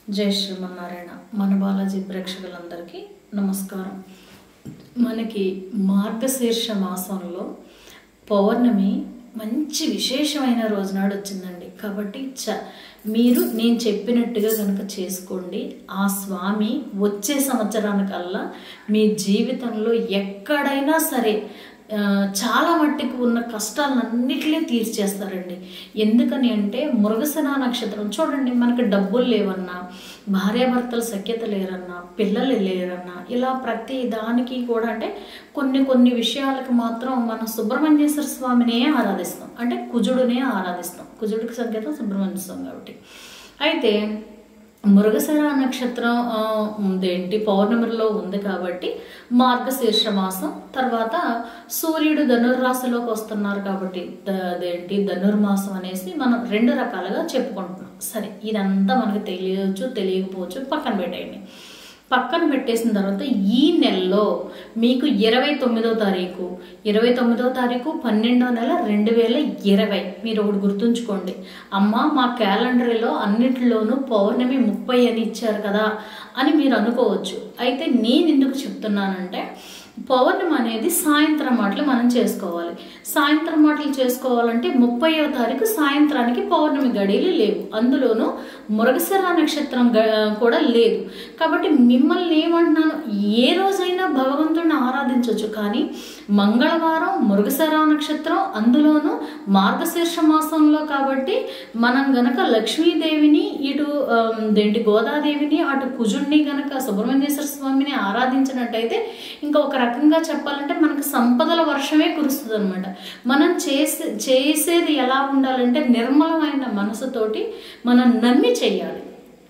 జై శ్రీమన్నారాయణ మన బాలాజీ ప్రేక్షకులందరికీ నమస్కారం మనకి మార్గశీర్ష మాసంలో పౌర్ణమి మంచి విశేషమైన రోజునాడు వచ్చిందండి కాబట్టి చ మీరు నేను చెప్పినట్టుగా కనుక చేసుకోండి ఆ స్వామి వచ్చే సంవత్సరానికల్లా మీ జీవితంలో ఎక్కడైనా సరే ఆ, చాలా మట్టికి ఉన్న కష్టాలన్నిటినీ తీర్చేస్తారండి ఎందుకని అంటే మృగశన నక్షత్రం చూడండి మనకి డబ్బులు లేవన్నా భార్యాభర్తల సఖ్యత లేరన్నా పిల్లలు లేరన్నా ఇలా ప్రతి దానికి కూడా అంటే కొన్ని కొన్ని విషయాలకు మాత్రం మనం సుబ్రహ్మణ్యేశ్వర స్వామినే ఆరాధిస్తాం అంటే కుజుడునే ఆరాధిస్తాం కుజుడికి సంకేతం సుబ్రహ్మణ్య స్వామి కాబట్టి అయితే మృగశిర నక్షత్రం ఆ, ఉందేంటి పౌర్ణమిలో ఉంది కాబట్టి మార్గశీర్ష మాసం తర్వాత సూర్యుడు ధనుర్రాశిలోకి వస్తున్నారు కాబట్టి ద- అదేంటి ధనుర్మాసం అనేసి మనం రెండు రకాలుగా చెప్పుకుంటున్నాం సరే ఇదంతా మనకు తెలియవచ్చు తెలియకపోవచ్చు పక్కన పెట్టేయండి పక్కన పెట్టేసిన తర్వాత ఈ నెలలో మీకు ఇరవై తొమ్మిదో తారీఖు ఇరవై తొమ్మిదో తారీఖు పన్నెండో నెల రెండు వేల ఇరవై మీరు ఒకటి గుర్తుంచుకోండి అమ్మ మా క్యాలెండర్లో అన్నిటిలోనూ పౌర్ణమి ముప్పై అని ఇచ్చారు కదా అని మీరు అనుకోవచ్చు అయితే నేను ఎందుకు చెప్తున్నానంటే పౌర్ణమి అనేది సాయంత్రం మాటలు మనం చేసుకోవాలి సాయంత్రం మాటలు చేసుకోవాలంటే ముప్పైవ తారీఖు సాయంత్రానికి పౌర్ణమి గడియలు లేవు అందులోనూ మృగశిర నక్షత్రం గ- కూడా లేదు కాబట్టి మిమ్మల్ని ఏమంటున్నాను ఏ రోజైనా భగవంతుడిని ఆరాధించవచ్చు కానీ మంగళవారం మృగశిర నక్షత్రం అందులోనూ మార్గశీర్ష మాసంలో కాబట్టి మనం గనక లక్ష్మీదేవిని ఇటు ఆమ్, దేంటి గోదాదేవిని అటు కుజుడిని గనక సుబ్రహ్మణ్యేశ్వర స్వామిని ఆరాధించినట్టయితే ఇంకా ఒక రకంగా చెప్పాలంటే మనకు సంపదల వర్షమే కురుస్తుంది అనమాట మనం చేసే చేసేది ఎలా ఉండాలంటే నిర్మలమైన మనసుతోటి మనం నమ్మి చెయ్యాలి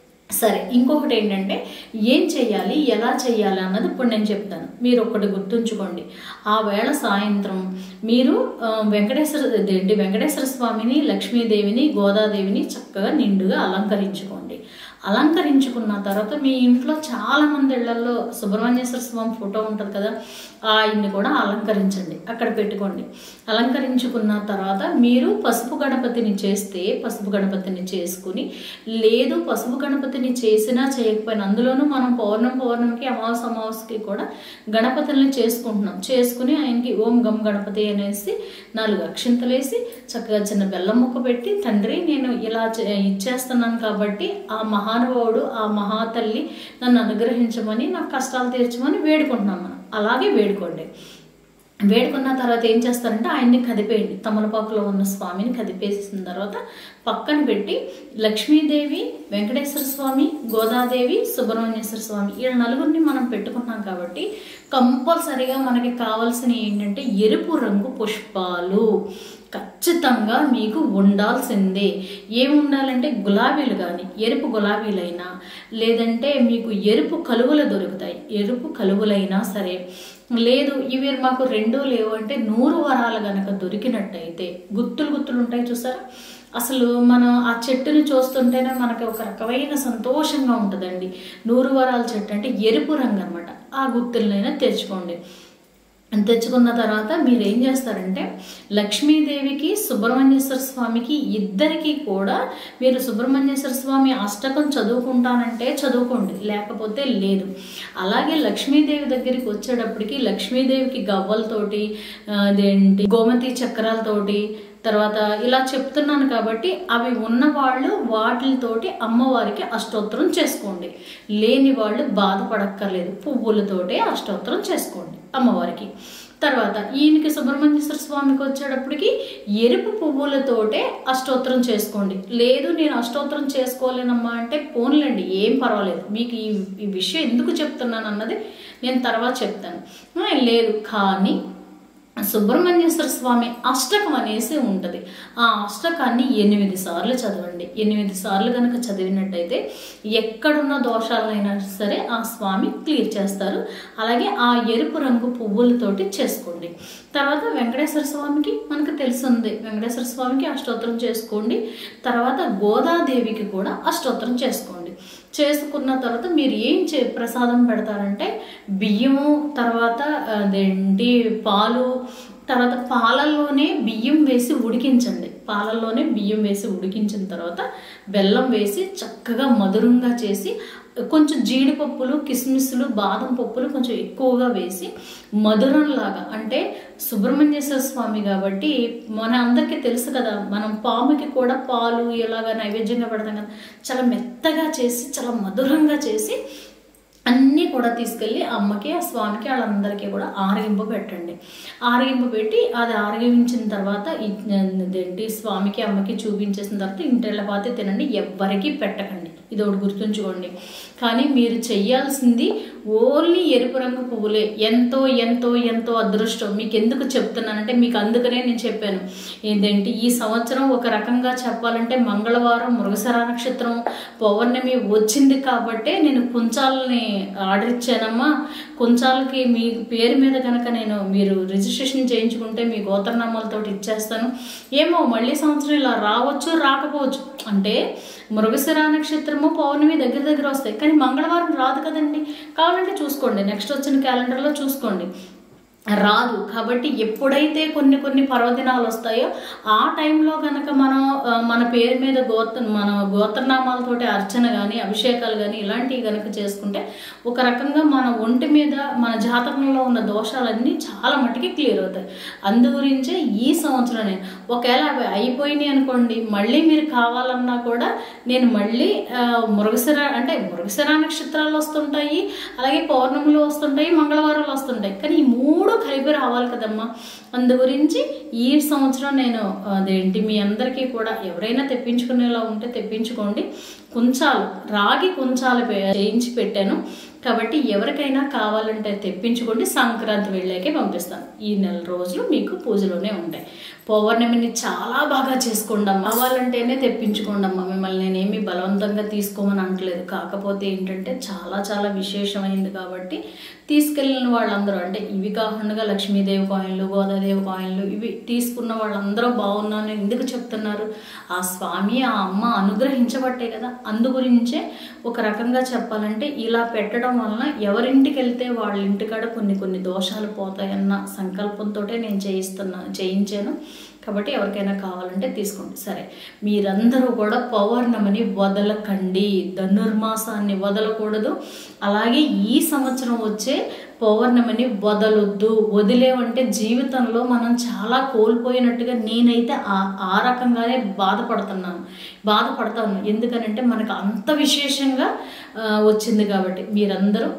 సరే ఇంకొకటి ఏంటంటే ఏం చెయ్యాలి ఎలా చెయ్యాలి అన్నది ఇప్పుడు నేను చెప్తాను మీరు ఒకటి గుర్తుంచుకోండి ఆ వేళ సాయంత్రం మీరు ఆ, వెంకటేశ్వర ఏంటి వెంకటేశ్వర స్వామిని లక్ష్మీదేవిని గోదాదేవిని చక్కగా నిండుగా అలంకరించుకోండి అలంకరించుకున్న తర్వాత మీ ఇంట్లో చాలా మంది ఇళ్లలో సుబ్రహ్మణ్యేశ్వర స్వామి ఫోటో ఉంటుంది కదా ఆయన్ని కూడా అలంకరించండి అక్కడ పెట్టుకోండి అలంకరించుకున్న తర్వాత మీరు పసుపు గణపతిని చేస్తే పసుపు గణపతిని చేసుకుని లేదు పసుపు గణపతిని చేసినా చేయకపోయినా అందులోనూ మనం పౌర్ణం పౌర్ణమికి అమావాస అమావాసకి కూడా గణపతుల్ని చేసుకుంటున్నాం చేసుకుని ఆయనకి ఓం గం గణపతి అనేసి నాలుగు అక్షింతలేసి చక్కగా చిన్న బెల్లం ముక్క పెట్టి తండ్రి నేను ఇలా చే- ఇచ్చేస్తున్నాను కాబట్టి ఆ మహానుభావుడు ఆ మహాతల్లి నన్ను అనుగ్రహించమని నా కష్టాలు తీర్చమని వేడుకుంటున్నాం మనం అలాగే వేడుకోండి వేడుకున్న తర్వాత ఏం చేస్తారంటే ఆయన్ని కదిపేయండి తమలపాకులో ఉన్న స్వామిని కదిపేసిన తర్వాత పక్కన పెట్టి లక్ష్మీదేవి వెంకటేశ్వర స్వామి గోదాదేవి సుబ్రహ్మణ్యేశ్వర స్వామి ఈ నలుగురిని మనం పెట్టుకున్నాం కాబట్టి కంపల్సరిగా మనకి కావాల్సిన ఏంటంటే ఎరుపు రంగు పుష్పాలు ఖచ్చితంగా మీకు ఉండాల్సిందే ఏమి ఉండాలంటే గులాబీలు కానీ ఎరుపు గులాబీలైనా లేదంటే మీకు ఎరుపు కలువలు దొరుకుతాయి ఎరుపు కలువలైనా సరే లేదు ఇవి మాకు రెండూ లేవు అంటే నూరు వరాలు గనక దొరికినట్టయితే గుత్తులు గుత్తులు ఉంటాయి చూసారా అసలు మనం ఆ చెట్టుని చూస్తుంటేనే మనకి ఒక రకమైన సంతోషంగా ఉంటుందండి నూరు వరాల చెట్టు అంటే ఎరుపు రంగు అనమాట ఆ గుత్తులనైనా తెచ్చుకోండి తెచ్చుకున్న తర్వాత మీరు ఏం చేస్తారంటే లక్ష్మీదేవికి సుబ్రహ్మణ్యేశ్వర స్వామికి ఇద్దరికి కూడా మీరు సుబ్రహ్మణ్యేశ్వర స్వామి అష్టకం చదువుకుంటానంటే చదువుకోండి లేకపోతే లేదు అలాగే లక్ష్మీదేవి దగ్గరికి వచ్చేటప్పటికి లక్ష్మీదేవికి గవ్వలతోటి ఆ, అదేంటి గోమతి చక్రాలతోటి తర్వాత ఇలా చెప్తున్నాను కాబట్టి అవి ఉన్నవాళ్ళు వాటితోటి అమ్మవారికి అష్టోత్తరం చేసుకోండి లేని వాళ్ళు బాధపడక్కర్లేదు పువ్వులతోటే అష్టోత్తరం చేసుకోండి అమ్మవారికి తర్వాత ఈయనకి సుబ్రహ్మణ్యేశ్వర స్వామికి వచ్చేటప్పటికి ఎరుపు పువ్వులతోటే అష్టోత్తరం చేసుకోండి లేదు నేను అష్టోత్తరం చేసుకోలేనమ్మా అంటే పోన్లేండి ఏం పర్వాలేదు మీకు ఈ ఈ విషయం ఎందుకు చెప్తున్నాను అన్నది నేను తర్వాత చెప్తాను ఆ, లేదు కానీ సుబ్రహ్మణ్యేశ్వర స్వామి అష్టకం అనేసి ఉంటుంది ఆ అష్టకాన్ని ఎనిమిది సార్లు చదవండి ఎనిమిది సార్లు కనుక చదివినట్టయితే ఎక్కడున్న దోషాలైనా సరే ఆ స్వామి క్లియర్ చేస్తారు అలాగే ఆ ఎరుపు రంగు పువ్వులతోటి చేసుకోండి తర్వాత వెంకటేశ్వర స్వామికి మనకు తెలిసింది వెంకటేశ్వర స్వామికి అష్టోత్తరం చేసుకోండి తర్వాత గోదాదేవికి కూడా అష్టోత్తరం చేసుకోండి చేసుకున్న తర్వాత మీరు ఏం చే ప్రసాదం పెడతారంటే బియ్యము తర్వాత అదేంటి పాలు తర్వాత పాలల్లోనే బియ్యం వేసి ఉడికించండి పాలల్లోనే బియ్యం వేసి ఉడికించిన తర్వాత బెల్లం వేసి చక్కగా మధురంగా చేసి కొంచెం జీడిపప్పులు కిస్మిస్లు బాదం పప్పులు కొంచెం ఎక్కువగా వేసి మధురంలాగా అంటే సుబ్రహ్మణ్యేశ్వర స్వామి కాబట్టి మన అందరికీ తెలుసు కదా మనం పాముకి కూడా పాలు ఇలాగా నైవేద్యంగా పెడతాం కదా చాలా మెత్తగా చేసి చాలా మధురంగా చేసి అన్నీ కూడా తీసుకెళ్ళి అమ్మకి ఆ స్వామికి వాళ్ళందరికీ కూడా ఆరగింపు పెట్టండి ఆరగింపు పెట్టి అది ఆరగించిన తర్వాత ఇదేంటి స్వామికి అమ్మకి చూపించేసిన తర్వాత ఇంటెళ్ళపాతే తినండి ఎవ్వరికీ పెట్టకండి ఇది ఒకటి గుర్తుంచుకోండి కానీ మీరు చెయ్యాల్సింది ఓన్లీ ఎరుపు రంగు పువ్వులే ఎంతో ఎంతో ఎంతో అదృష్టం మీకు ఎందుకు చెప్తున్నానంటే మీకు అందుకనే నేను చెప్పాను ఏంటంటే ఈ సంవత్సరం ఒక రకంగా చెప్పాలంటే మంగళవారం మృగశర నక్షత్రం పౌర్ణమి వచ్చింది కాబట్టే నేను కుంచాలని ఆర్డర్ ఇచ్చానమ్మా కుంచాలకి మీ పేరు మీద కనుక నేను మీరు రిజిస్ట్రేషన్ చేయించుకుంటే మీ గోత్రనామాలతో ఇచ్చేస్తాను ఏమో మళ్ళీ సంవత్సరం ఇలా రావచ్చు రాకపోవచ్చు అంటే మృగశిర నక్షత్రము పౌర్ణమి దగ్గర దగ్గర వస్తాయి కానీ మంగళవారం రాదు కదండి కావాలంటే చూసుకోండి నెక్స్ట్ వచ్చిన క్యాలెండర్లో చూసుకోండి రాదు కాబట్టి ఎప్పుడైతే కొన్ని కొన్ని పర్వదినాలు వస్తాయో ఆ టైంలో కనుక మనం ఆ, మన పేరు మీద గోత్ర మన గోత్రనామాలతోటి అర్చన కానీ అభిషేకాలు కానీ ఇలాంటివి కనుక చేసుకుంటే ఒక రకంగా మన ఒంటి మీద మన జాతకంలో ఉన్న దోషాలన్నీ చాలా మట్టుకి క్లియర్ అవుతాయి అందు గురించే ఈ సంవత్సరం నేను ఒకవేళ అవి అయిపోయినాయి అనుకోండి మళ్ళీ మీరు కావాలన్నా కూడా నేను మళ్ళీ ఆ, మృగశిర అంటే మృగశిర నక్షత్రాలు వస్తుంటాయి అలాగే పౌర్ణములు వస్తుంటాయి మంగళవారాలు వస్తుంటాయి కానీ ఈ మూడు కలిపి రావాలి కదమ్మా అందు గురించి ఈ సంవత్సరం నేను అదేంటి మీ అందరికీ కూడా ఎవరైనా తెప్పించుకునేలా ఉంటే తెప్పించుకోండి కుంచాలు రాగి కుంచాలు పే- చేయించి పెట్టాను కాబట్టి ఎవరికైనా కావాలంటే తెప్పించుకోండి సంక్రాంతి వెళ్ళాకే పంపిస్తాను ఈ నెల రోజులు మీకు పూజలోనే ఉంటాయి పౌర్ణమిని చాలా బాగా చేసుకోండి అమ్మ కావాలంటేనే తెప్పించుకోండి అమ్మ మిమ్మల్ని నేనేమి బలవంతంగా తీసుకోమని అనట్లేదు కాకపోతే ఏంటంటే చాలా చాలా విశేషమైంది కాబట్టి తీసుకెళ్ళిన వాళ్ళందరూ అంటే ఇవి కాకుండా లక్ష్మీదేవి కాయిన్లు గోదాదేవి కాయిన్లు ఇవి తీసుకున్న వాళ్ళందరూ బాగున్నాను ఎందుకు చెప్తున్నారు ఆ స్వామి ఆ అమ్మ అనుగ్రహించబట్టే కదా అందు గురించే ఒక రకంగా చెప్పాలంటే ఇలా పెట్టడం వలన ఎవరింటికి వెళ్తే వాళ్ళ ఇంటికాడ కొన్ని కొన్ని దోషాలు పోతాయన్న సంకల్పంతో నేను చేయిస్తున్నా చేయించాను కాబట్టి ఎవరికైనా కావాలంటే తీసుకోండి సరే మీరందరూ కూడా పౌర్ణమిని వదలకండి ధనుర్మాసాన్ని వదలకూడదు అలాగే ఈ సంవత్సరం వచ్చే పౌర్ణమిని వదలొద్దు వదిలేవంటే జీవితంలో మనం చాలా కోల్పోయినట్టుగా నేనైతే ఆ ఆ రకంగానే బాధపడుతున్నాను బాధపడతాను ఎందుకనంటే మనకు అంత విశేషంగా ఆ, వచ్చింది కాబట్టి మీరందరూ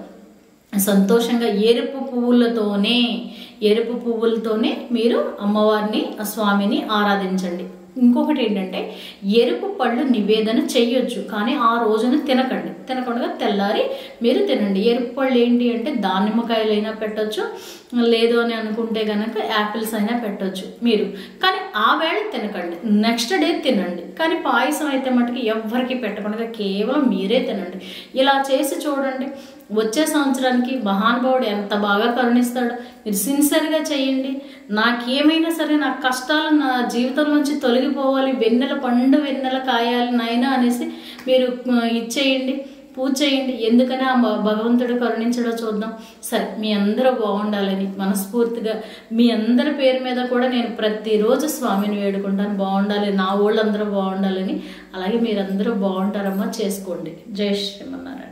సంతోషంగా ఎరుపు పువ్వులతోనే ఎరుపు పువ్వులతోనే మీరు అమ్మవారిని ఆ స్వామిని ఆరాధించండి ఇంకొకటి ఏంటంటే ఎరుపు పళ్ళు నివేదన చెయ్యొచ్చు కానీ ఆ రోజున తినకండి తినకుండా తెల్లారి మీరు తినండి ఎరుపు పళ్ళు ఏంటి అంటే దానిమ్మకాయలైనా పెట్టొచ్చు లేదు అని అనుకుంటే కనుక యాపిల్స్ అయినా పెట్టొచ్చు మీరు కానీ ఆ వేళ తినకండి నెక్స్ట్ డే తినండి కానీ పాయసం అయితే మటుకు ఎవ్వరికి పెట్టకుండా కేవలం మీరే తినండి ఇలా చేసి చూడండి వచ్చే సంవత్సరానికి మహానుభావుడు ఎంత బాగా కరుణిస్తాడు మీరు సిన్సియర్గా చేయండి నాకేమైనా సరే నా కష్టాలు నా జీవితం నుంచి తొలగిపోవాలి వెన్నెల పండు వెన్నెల కాయాలి నాయనా అనేసి మీరు ఆ, ఇచ్చేయండి పూజ చేయండి ఎందుకని ఆ భ- భగవంతుడు కరుణించడో చూద్దాం సరే మీ అందరూ బాగుండాలని మనస్ఫూర్తిగా మీ అందరి పేరు మీద కూడా నేను ప్రతిరోజు స్వామిని వేడుకుంటాను బాగుండాలి నా వాళ్ళందరూ బాగుండాలని అలాగే మీరందరూ బాగుంటారమ్మా చేసుకోండి జై శ్రీమన్నారాయణ